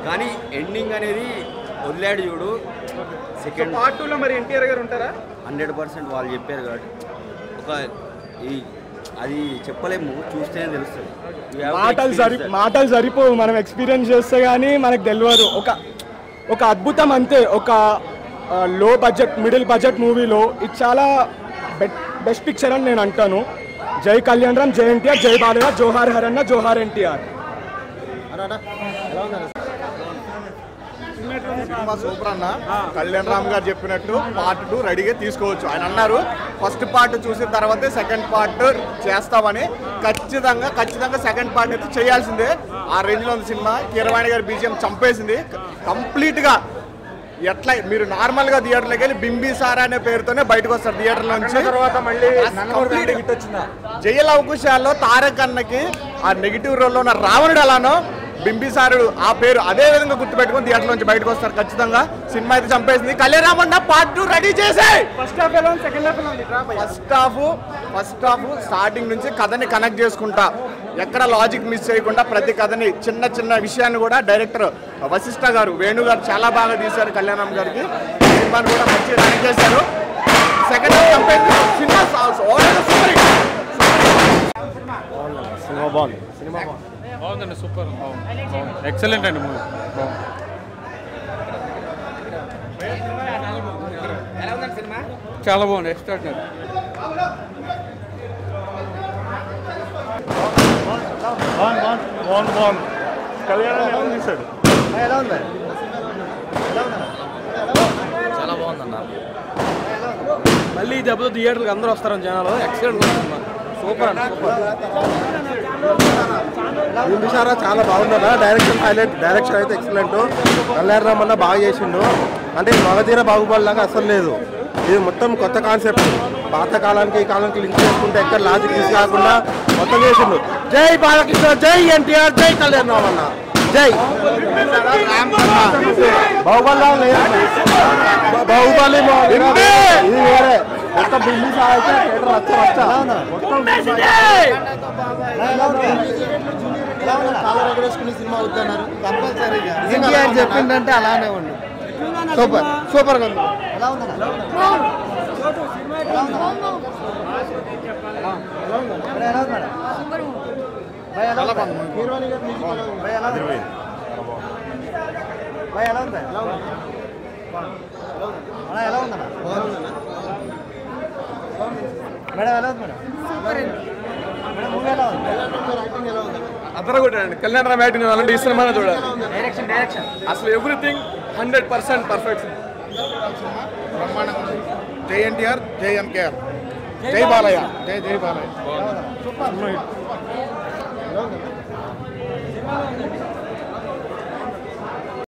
కానీ ఎండింగ్ అనేది వదిలాడు చూడు సెకండ్ పార్ట్ టూలో మరి ఎన్టీఆర్ గారు ఉంటారా హండ్రెడ్ పర్సెంట్ వాళ్ళు చెప్పారు కాబట్టి ఒక ఈ అది చెప్పలేము చూస్తేనే తెలుస్తుంది We have to మాటలు సరి experience that. మాటలు సరిపోవు మనం ఎక్స్పీరియన్స్ చేస్తే కానీ మనకు తెలియదు ఒక ఒక అద్భుతం అంతే ఒక లో బడ్జెట్ మిడిల్ బడ్జెట్ మూవీలో ఇది చాలా బెస్ట్ పిక్చర్ అని నేను అంటాను జై కళ్యాణ్ రామ్ జై ఎన్టీఆర్ జై బాలయ్య జోహార్ హరన్న జోహార్ ఎన్టీఆర్ సినిమా సూపర్ అన్న కళ్యాణ్ రామ్ గారు చెప్పినట్టు పార్ట్ టూ రెడీగా తీసుకోవచ్చు ఆయన అన్నారు ఫస్ట్ పార్ట్ చూసిన తర్వాతే సెకండ్ పార్ట్ చేస్తామని ఖచ్చితంగా ఖచ్చితంగా సెకండ్ పార్ట్ అయితే చేయాల్సిందే ఆ రేంజ్ లో ఉంది సినిమా కీరవాణి గారి బీజిఎం చంపేసింది కంప్లీట్ గా ఎట్లా మీరు నార్మల్ గా థియేటర్లోకి వెళ్ళి బింబి సారా అనే పేరుతోనే బయటకు వస్తారు థియేటర్ నుంచి తర్వాత మళ్ళీ Complete గా. జైల అవకాశాల్లో తారక్ అన్నకి ఆ నెగిటివ్ రోల్లో ఉన్న రావణుడు ఎలానో బింబిసారుడు ఆ పేరు అదే విధంగా గుర్తుపెట్టుకుని థియేటర్ నుంచి బయటకు వస్తారు ఖచ్చితంగా సినిమా అయితే చంపేసింది కళ్యాణరామన్న పార్ట్ టూ రెడీ చేసాయి ఫస్ట్ హాఫ్ ఎలా ఉంది సెకండ్ హాఫ్ ఎలా ఉంది drop first half first half starting నుంచి కథని కనెక్ట్ చేసుకుంటా ఎక్కడ లాజిక్ మిస్ చేయకుండా ప్రతి కథని చిన్న చిన్న విషయాన్ని కూడా డైరెక్టర్ వశిష్ఠ గారు వేణు గారు చాలా బాగా తీశారు కళ్యాణం గారికి సినిమాని కూడా మంచిగా రన్ చేశారు second half compare cinema super hit బాగుందండి సూపర్ ఎక్సలెంట్ అండి మూవీ చాలా బాగుంది ఎక్స్ట్రాడినరీ మళ్ళీ ఈ దెబ్బతో థియేటర్కి అందరూ వస్తారని జనాలు ఎక్సలెంట్ సినిమా సూపర్ అండి బింబిసారా చాలా బాగుందన్న డైరెక్షన్ హైలైట్ డైరెక్షన్ అయితే ఎక్సలెంట్ కళ్యాణ్ రామ్ అన్న బాగా చేసిండు అంటే మగధీర బాగుపడలాగా అసలు లేదు ఇది మొత్తం కొత్త కాన్సెప్ట్ పాత కాలానికి ఈ కాలానికి లింక్ చేసుకుంటే ఎక్కడ లాజిక్ తీసి కాకుండా మొత్తం చేసిండు జై బాలకృష్ణ జై ఎన్టీఆర్ జై కళ్యాణ్ రామ్ అన్న జై బాహుబలి లేదు బాహుబలి ఇది వేరే మొత్తం బింబిసారా అయితే థియేటర్ వచ్చా వచ్చా మొత్తం ఎన్టీఆర్ చెప్పిందంటే అలానే ఉండు సూపర్ సూపర్ గా ఉంది అందరూ కూడా కళ్యాణ్ రామ్ యాక్టింగ్ అలాంటి ఈ సినిమా చూడాలి డైరెక్షన్ డైరెక్షన్ అసలు ఎవ్రీథింగ్ హండ్రెడ్ పర్సెంట్ పర్ఫెక్ట్ జై ఎన్టీఆర్ జై ఎంకేఆర్ జై బాలయ్య జై జై బాలయ్య